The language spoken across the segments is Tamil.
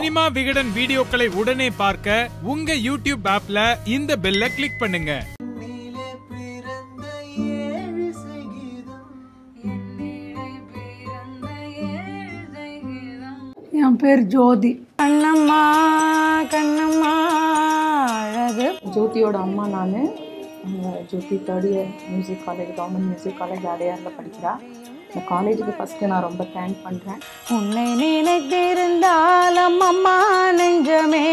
சினிமா விகடன் வீடியோக்களை உடனே பார்க்க உங்க யூடியூப் ஆப்ல இந்த பெல்ல கிளிக் பண்ணுங்க நீலே பிறந்த ஏழு சங்கீதம் என் பேர் ஜோதி கண்ணம்மா கண்ணம்மா அழகு ஜோதியோட அம்மா நான் Jothi third year music college government music college அடையாரில் படிக்கிறா இந்த காலேஜுக்கு ஃபஸ்ட்டு நான் ரொம்ப தேங்க் பண்ணுறேன் உன்னை நினைத்திருந்தாலும் அம்மா நெஞ்சமே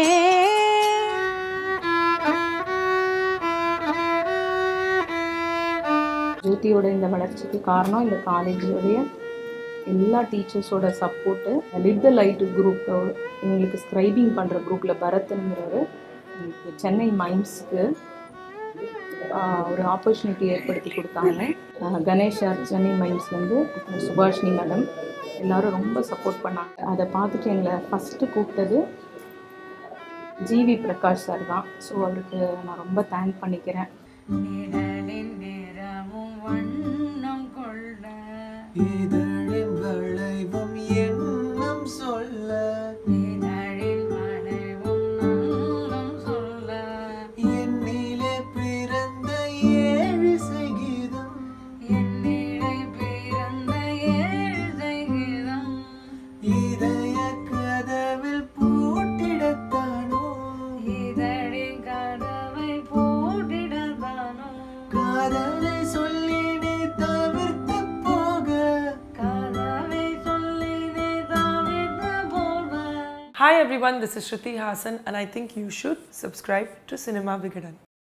ஜோதியோட இந்த வளர்ச்சிக்கு காரணம் இந்த காலேஜோடைய எல்லா டீச்சர்ஸோட support lit the light group எங்களுக்கு ஸ்க்ரைபிங் பண்ணுற குரூப்பில் பரத்ங்கிறவர் எங்களுக்கு சென்னை மைம்ஸ்க்கு ஒரு ஆப்பர்ச்சுனிட்டி ஏற்படுத்தி கொடுத்தாங்க ஆஹ் கணேஷ் சார் சென்னை மைம்ஸ்லேருந்து அப்புறம் சுபாஷினி மேடம் எல்லாரும் ரொம்ப சப்போர்ட் பண்ணாங்க அதை பார்த்துட்டு எங்களை ஃபஸ்ட்டு கூப்பிட்டது ஜிவி பிரகாஷ் சார் தான் ஸோ அவருக்கு நான் ரொம்ப தேங்க் பண்ணிக்கிறேன் இதழின் வளைவும் எண்ணம் சொல்ல என்னிலே பிறந்த ஏழு சங்கீதம் இதய கதவில் பூட்டிடத்தானோ காதலை சொல்லி நீ தவிர்த்து போக Hi everyone, this is Shruti Hassan and I think you should subscribe to Cinema Vigadan.